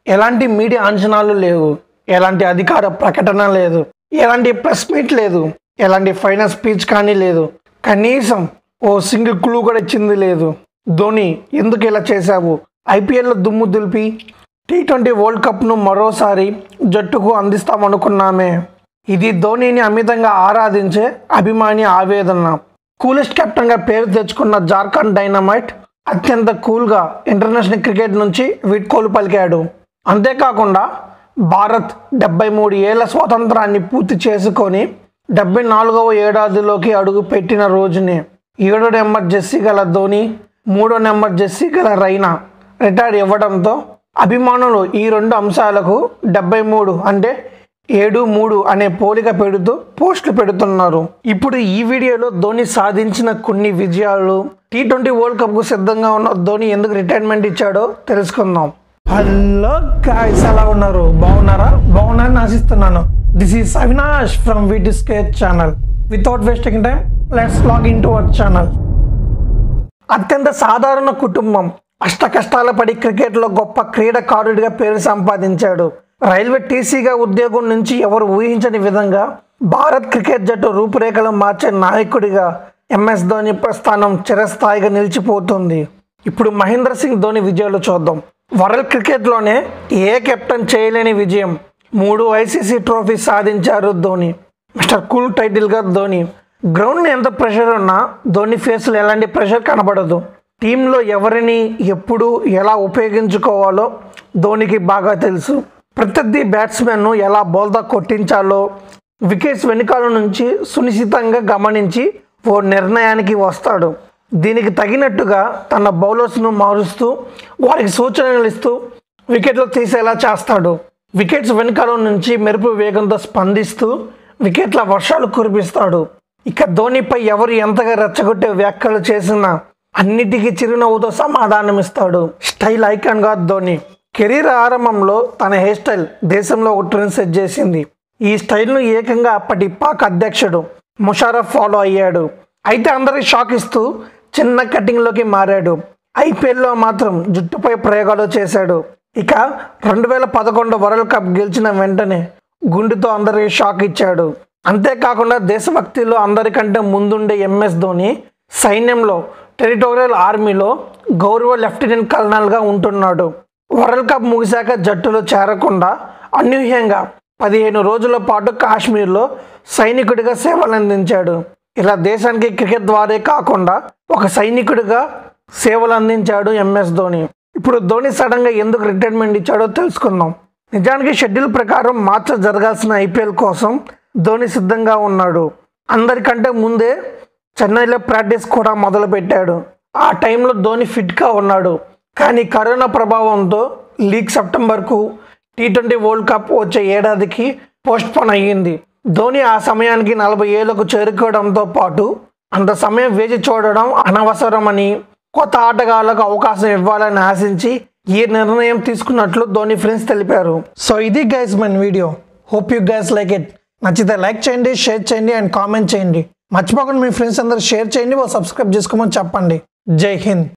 ఎలాంటి మీడియా అంచనాలు లేవు ఎలాంటి అధికార ప్రకటన లేదు ఎలాంటి ప్రెస్ మీట్ లేదు ఎలాంటి ఫైనల్ స్పీచ్ కానీ లేదు కనీసం ఓ సింగిల్ క్లూ కూడా ఇచ్చింది లేదు ధోని ఎందుకు ఇలా చేశావు ఐపీఎల్లో దుమ్ము దులిపి టీ ట్వంటీ వరల్డ్ కప్ను మరోసారి జట్టుకు అందిస్తామనుకున్నామే ఇది ధోనిని అమితంగా ఆరాధించే అభిమాని ఆవేదన కూలెస్ట్ కెప్టెన్గా పేరు తెచ్చుకున్న జార్ఖండ్ డైనమైట్ అత్యంత కూల్గా ఇంటర్నేషనల్ క్రికెట్ నుంచి వీడ్కోలు పలికాడు అంతేకాకుండా భారత్ డెబ్బై మూడు ఏళ్ల స్వాతంత్రాన్ని పూర్తి చేసుకొని డెబ్బై నాలుగవ ఏడాదిలోకి అడుగు పెట్టిన రోజునే ఏడో నెంబర్ జెస్సీ గల ధోని మూడో నెంబర్ జెస్సీ గల రైనా రిటైర్ ఇవ్వడంతో అభిమానులు ఈ రెండు అంశాలకు డెబ్బై మూడు అంటే ఏడు మూడు అనే పోలిక పెడుతూ పోస్టులు పెడుతున్నారు ఇప్పుడు ఈ వీడియోలో ధోని సాధించిన కొన్ని విజయాలు టీ ట్వంటీ వరల్డ్ కప్కు సిద్ధంగా ఉన్న ధోని ఎందుకు రిటైర్మెంట్ ఇచ్చాడో తెలుసుకుందాం హలో గాయస్ ఎలా ఉన్నారు బాగున్నారా బాగున్నారని ఆశిస్తున్నాను దిస్ ఈస్ అవినాష్ ఫ్రమ్ వీటి skate channel without wasting time let's log in to our channel అత్యంత సాధారణ కుటుంబం అష్ట కష్టాల పడి క్రికెట్లో గొప్ప క్రీడాకారుడిగా పేరు సంపాదించాడు రైల్వే టీసీగా ఉద్యోగం నుంచి ఎవరు ఊహించని విధంగా భారత్ క్రికెట్ జట్టు రూపురేఖలు మార్చే నాయకుడిగా ఎంఎస్ ధోని ప్రస్థానం చిరస్థాయిగా నిలిచిపోతుంది ఇప్పుడు మహేంద్ర సింగ్ ధోని విజయాలు చూద్దాం వరల్డ్ క్రికెట్లోనే ఏ కెప్టెన్ చేయలేని విజయం మూడు ఐసీసీ ట్రోఫీ సాధించారు ధోని మిస్టర్ కూల్ టైటిల్గా ధోని గ్రౌండ్ ఎంత ప్రెషర్ ఉన్నా ధోని ఫేస్లో ఎలాంటి ప్రెషర్ కనబడదు టీంలో ఎవరిని ఎప్పుడు ఎలా ఉపయోగించుకోవాలో ధోనికి బాగా తెలుసు ప్రత్యర్థి బ్యాట్స్మెన్ను ఎలా బౌల్దా కొట్టించాలో వికెట్స్ వెనుకాల నుంచి సునిశ్చితంగా గమనించి ఓ నిర్ణయానికి వస్తాడు దీనికి తగినట్టుగా తన బౌలర్స్ను మారుస్తూ వారికి సూచనలు ఇస్తూ వికెట్లు తీసేలా చేస్తాడు వికెట్స్ వెనుకాల నుంచి మెరుపు వేగంతో స్పందిస్తూ వికెట్ల వర్షాలు కురిపిస్తాడు ఇక ధోనిపై ఎవరు ఎంతగా రెచ్చగొట్టే వ్యాఖ్యలు చేసినా అన్నిటికీ చిరునవ్వుతో సమాధానమిస్తాడు స్టైల్ ఐకాన్గా ధోని కెరీర్ ఆరంభంలో తన హెయిర్ స్టైల్ దేశంలో ఒక ట్రెండ్ సెట్ చేసింది ఈ స్టైల్ను ఏకంగా అప్పటి పాక్ అధ్యక్షుడు ముషారఫ్ ఫాలో అయ్యాడు అయితే అందరికి షాక్ ఇస్తూ చిన్న కటింగ్లోకి మారాడు ఐపీఎల్లో మాత్రం జుట్టుపై ప్రయోగాలు చేశాడు ఇక రెండు వేల పదకొండు వరల్డ్ కప్ గెలిచిన వెంటనే గుండెతో అందరికి షాక్ ఇచ్చాడు అంతేకాకుండా దేశభక్తిలో అందరికంటే ముందుండే ఎంఎస్ ధోని సైన్యంలో టెరిటోరియల్ ఆర్మీలో గౌరవ లెఫ్టినెంట్ కల్నల్గా ఉంటున్నాడు వరల్డ్ కప్ ముగిశాక జట్టులో చేరకుండా అనూహ్యంగా పదిహేను రోజుల పాటు కాశ్మీర్లో సైనికుడిగా సేవలు అందించాడు ఇలా దేశానికి క్రికెట్ ద్వారే కాకుండా ఒక సైనికుడిగా సేవలు అందించాడు ఎంఎస్ ధోని ఇప్పుడు ధోని సడన్గా ఎందుకు రిటైర్మెంట్ ఇచ్చాడో తెలుసుకుందాం నిజానికి షెడ్యూల్ ప్రకారం మార్చ జరగాల్సిన ఐపీఎల్ కోసం ధోని సిద్ధంగా ఉన్నాడు అందరికంటే ముందే చెన్నైలో ప్రాక్టీస్ కూడా మొదలుపెట్టాడు ఆ టైంలో ధోని ఫిట్గా ఉన్నాడు కానీ కరోనా ప్రభావంతో లీగ్ సెప్టెంబర్కు టీ ట్వంటీ వరల్డ్ కప్ వచ్చే ఏడాదికి పోస్ట్ పోన్ అయ్యింది ధోని ఆ సమయానికి నలభై ఏళ్లకు చేరుకోవడంతో పాటు అంత సమయం వేచి చూడడం అనవసరమని కొత్త ఆటగాళ్లకు అవకాశం ఇవ్వాలని ఆశించి ఈ నిర్ణయం తీసుకున్నట్లు ధోని ఫ్రెండ్స్ తెలిపారు సో ఇది గైస్ మన video hope you guys like it నచ్చితే లైక్ చేయండి షేర్ చేయండి అండ్ కామెంట్ చేయండి మర్చిపోకుండా మీ ఫ్రెండ్స్ అందరూ షేర్ చేయండి ఓ సబ్స్క్రైబ్ చేసుకోమని చెప్పండి జై హింద్